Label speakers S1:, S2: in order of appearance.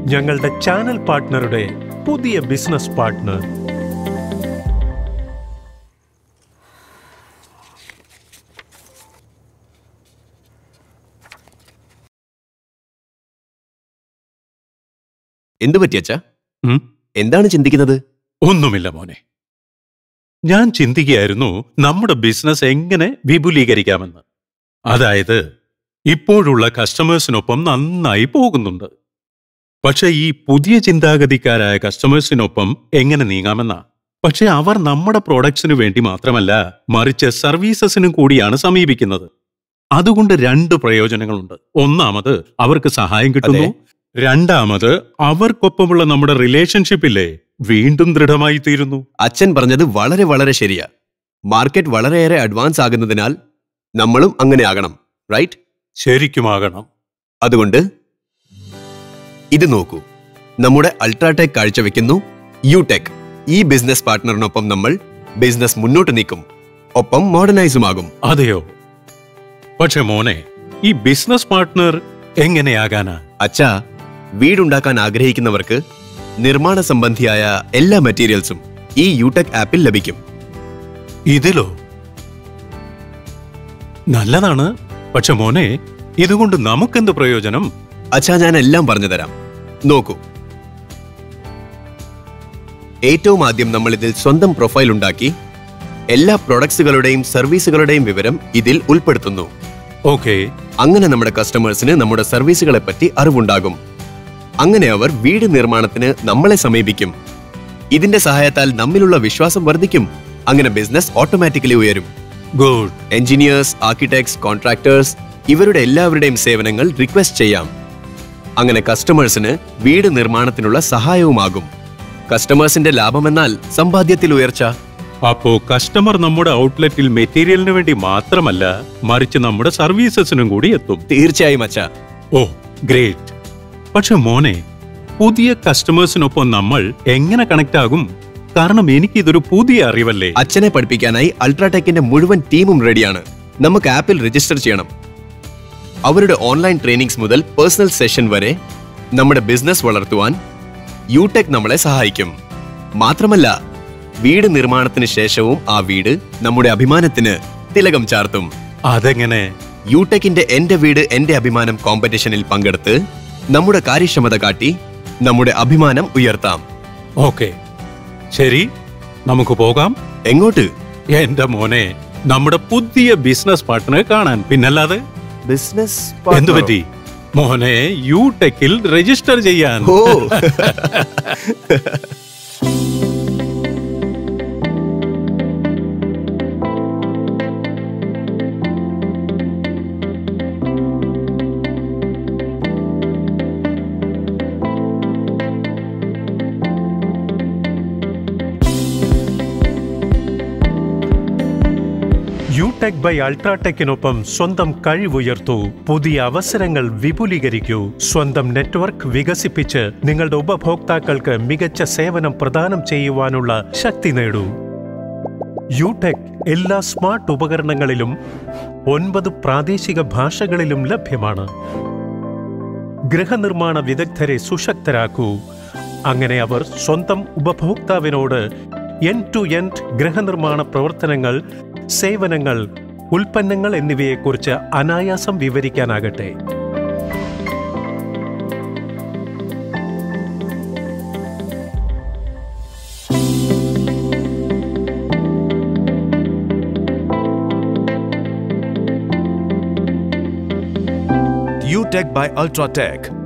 S1: ഞങ്ങളുടെ ചാനൽ പാർട്ട്ണറുടെ പുതിയ business partner
S2: എന്തു പറ്റിയച്ച
S1: ഉം?
S2: എന്താണ് ചിന്തിക്കുന്നത്
S1: ഒന്നുമില്ല മോനെ ഞാൻ ചിന്തിക്കുകയായിരുന്നു നമ്മുടെ ബിസിനസ് എങ്ങനെ വിപുലീകരിക്കാമെന്ന് അതായത് ഇപ്പോഴുള്ള കസ്റ്റമേഴ്സിനൊപ്പം നന്നായി പോകുന്നുണ്ട് പക്ഷെ ഈ പുതിയ ചിന്താഗതിക്കാരായ കസ്റ്റമേഴ്സിനൊപ്പം എങ്ങനെ നീങ്ങാമെന്നാ പക്ഷെ അവർ നമ്മുടെ പ്രോഡക്ട്സിനു വേണ്ടി മാത്രമല്ല മറിച്ച് സർവീസസിനും കൂടിയാണ് സമീപിക്കുന്നത് അതുകൊണ്ട് രണ്ട് പ്രയോജനങ്ങളുണ്ട് ഒന്നാമത് അവർക്ക് സഹായം കിട്ടുന്നു രണ്ടാമത് അവർക്കൊപ്പമുള്ള നമ്മുടെ റിലേഷൻഷിപ്പില്ലേ വീണ്ടും ദൃഢമായി തീരുന്നു
S2: അച്ഛൻ പറഞ്ഞത് വളരെ വളരെ ശരിയാ മാർക്കറ്റ് വളരെയേറെ അഡ്വാൻസ് ആകുന്നതിനാൽ നമ്മളും അങ്ങനെ ആകണം റൈറ്റ്
S1: ശരിക്കുമാകണം
S2: അതുകൊണ്ട് ഇത് നോക്കൂ നമ്മുടെ അൾട്രാടെക് കാഴ്ചവെക്കുന്നു യുടെക് ഈ ബിസിനസ് പാർട്ട്ണറിനൊപ്പം നമ്മൾ ബിസിനസ് മുന്നോട്ട് നീക്കും ഒപ്പം മോഡേണൈസുമാകും
S1: അതെയോ പക്ഷെ മോനെ ഈ ബിസിനസ് പാർട്ട്ണർ എങ്ങനെയാകാനാ
S2: അച്ഛാ വീടുണ്ടാക്കാൻ ആഗ്രഹിക്കുന്നവർക്ക് നിർമ്മാണ സംബന്ധിയായ എല്ലാ മെറ്റീരിയൽസും ഈ യുടെക് ആപ്പിൽ ലഭിക്കും
S1: ഇതിലോ നല്ലതാണ് പക്ഷെ മോനെ ഇതുകൊണ്ട് നമുക്കെന്ത് പ്രയോജനം
S2: അച്ഛാ ഞാൻ എല്ലാം പറഞ്ഞു തരാം നോക്കൂ ഏറ്റവും ആദ്യം നമ്മൾ ഇതിൽ സ്വന്തം പ്രൊഫൈൽ ഉണ്ടാക്കി എല്ലാ പ്രൊഡക്ട്സുകളുടെയും സർവീസുകളുടെയും വിവരം ഇതിൽ ഉൾപ്പെടുത്തുന്നു
S1: ഓക്കെ
S2: അങ്ങനെ നമ്മുടെ കസ്റ്റമേഴ്സിന് നമ്മുടെ സർവീസുകളെ പറ്റി അറിവുണ്ടാകും അങ്ങനെ അവർ വീട് നിർമ്മാണത്തിന് നമ്മളെ സമീപിക്കും ഇതിന്റെ സഹായത്താൽ നമ്മിലുള്ള വിശ്വാസം വർദ്ധിക്കും അങ്ങനെ ബിസിനസ് ഓട്ടോമാറ്റിക്കലി ഉയരും
S1: ഗുഡ്
S2: എഞ്ചിനീയേഴ്സ് ആർക്കിടെക്ട്സ് കോൺട്രാക്ടേഴ്സ് ഇവരുടെ എല്ലാവരുടെയും സേവനങ്ങൾ റിക്വസ്റ്റ് ചെയ്യാം അങ്ങനെ കസ്റ്റമേഴ്സിന് വീട് നിർമ്മാണത്തിനുള്ള സഹായവുമാകും കസ്റ്റമേഴ്സിന്റെ ലാഭമെന്നാൽ സമ്പാദ്യത്തിൽ ഉയർച്ച
S1: അപ്പോ കസ്റ്റമർ നമ്മുടെ ഔട്ട്ലെറ്റിൽ മെറ്റീരിയലിന് വേണ്ടി മാത്രമല്ല മറിച്ച് നമ്മുടെ സർവീസസിനും കൂടി എത്തും
S2: തീർച്ചയായും അച്ഛ
S1: ഓ ഗ്രേറ്റ് പക്ഷെ മോനെ പുതിയ കസ്റ്റമേഴ്സിനൊപ്പം നമ്മൾ എങ്ങനെ കണക്ട് ആകും കാരണം എനിക്ക് ഇതൊരു പുതിയ അറിവല്ലേ
S2: അച്ഛനെ പഠിപ്പിക്കാനായി അൾട്രാടെക്കിന്റെ മുഴുവൻ ടീമും റെഡിയാണ് നമുക്ക് ആപ്പിൽ രജിസ്റ്റർ ചെയ്യണം അവരുടെ ഓൺലൈൻ ട്രെയിനിങ്സ് മുതൽ പേഴ്സണൽ സെഷൻ വരെ നമ്മുടെ ബിസിനസ് വളർത്തുവാൻ യുടെക് നമ്മളെ സഹായിക്കും മാത്രമല്ല വീട് നിർമ്മാണത്തിന് ശേഷവും ആ വീട് നമ്മുടെ അഭിമാനത്തിന് തിലകം ചാർത്തും
S1: അതെങ്ങനെ
S2: യുടെക്കിന്റെ എന്റെ വീട് എന്റെ അഭിമാനം കോമ്പറ്റീഷനിൽ പങ്കെടുത്ത് നമ്മുടെ കാര്യക്ഷമത കാട്ടി നമ്മുടെ അഭിമാനം ഉയർത്താം
S1: ഓക്കെ ശരി നമുക്ക് പോകാം
S2: എങ്ങോട്ട്
S1: എന്റെ മോനെ നമ്മുടെ പുതിയ ബിസിനസ് പാർട്ട്ണറെ കാണാൻ പിന്നല്ലാതെ
S2: ബിസിനസ്
S1: എന്തു പറ്റി മോനെ യു ടെക്കിൽ രജിസ്റ്റർ ചെയ്യാൻ
S2: ഓ
S1: യുടെക് ബൈ അൾട്രാടെക്കിനൊപ്പം സ്വന്തം കഴിവുയർത്തൂ പുതിയ അവസരങ്ങൾ വിപുലീകരിക്കൂ സ്വന്തം നെറ്റ്വർക്ക് വികസിപ്പിച്ച് നിങ്ങളുടെ ഉപഭോക്താക്കൾക്ക് മികച്ച സേവനം പ്രദാനം ചെയ്യുവാനുള്ള ശക്തി നേടൂ യുടെക് എല്ലാ സ്മാർട്ട് ഉപകരണങ്ങളിലും ഒൻപത് പ്രാദേശിക ഭാഷകളിലും ലഭ്യമാണ് ഗൃഹനിർമ്മാണ വിദഗ്ധരെ സുശക്തരാക്കൂ അങ്ങനെ അവർ സ്വന്തം ഉപഭോക്താവിനോട് എൻ ടു എൻഡ് ഗൃഹനിർമ്മാണ പ്രവർത്തനങ്ങൾ സേവനങ്ങൾ ഉൽപ്പന്നങ്ങൾ എന്നിവയെക്കുറിച്ച് അനായാസം വിവരിക്കാനാകട്ടെ
S3: UTech by Ultratech